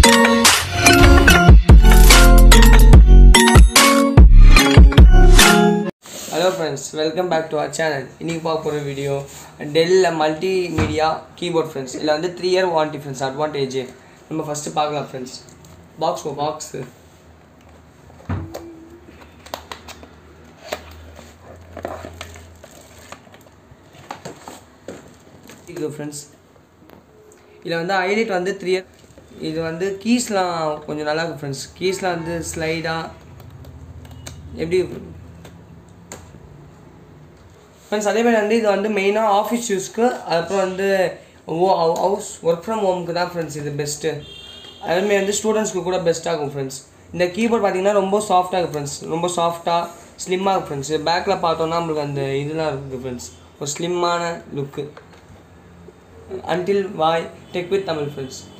hello friends welcome back to our channel இன்றைக்கி பார்க்க போகிற வீடியோ டெல்லில் மல்டி மீடியா கீபோர்ட் ஃப்ரெண்ட்ஸ் இதில் வந்து three year warranty friends advantage நம்ம ஃபஸ்ட்டு பார்க்கலாம் ஃப்ரெண்ட்ஸ் பாக்ஸ் ஓ பாக்ஸு இது ஃப்ரெண்ட்ஸ் இதில் வந்து ஹைலைட் வந்து த்ரீ இயர் இது வந்து கீஸ்லாம் கொஞ்சம் நல்லா இருக்கும் ஃப்ரெண்ட்ஸ் கீஸ்லாம் வந்து ஸ்லைடாக எப்படி ஃப்ரெண்ட்ஸ் அதே மாதிரி வந்து இது வந்து மெயினாக ஆஃபீஸ் யூஸ்க்கு அப்புறம் வந்து ஓ ஹவுஸ் ஒர்க் ஃப்ரம் ஹோமுக்கு தான் ஃப்ரெண்ட்ஸ் இது பெஸ்ட்டு அதுமாதிரி வந்து ஸ்டூடெண்ட்ஸ்க்கு கூட பெஸ்ட்டாக இருக்கும் ஃப்ரெண்ட்ஸ் இந்த கீபோர்ட் பார்த்தீங்கன்னா ரொம்ப சாஃப்டாக இருக்கும் ஃப்ரெண்ட்ஸ் ரொம்ப சாஃப்டாக ஸ்லிம்மாக இருக்கும் ஃப்ரெண்ட்ஸ் பேக்கில் பார்த்தோன்னா நம்மளுக்கு அந்த இதெல்லாம் இருக்குது ஃப்ரெண்ட்ஸ் ஒரு ஸ்லிம்மான look until bye tech with Tamil friends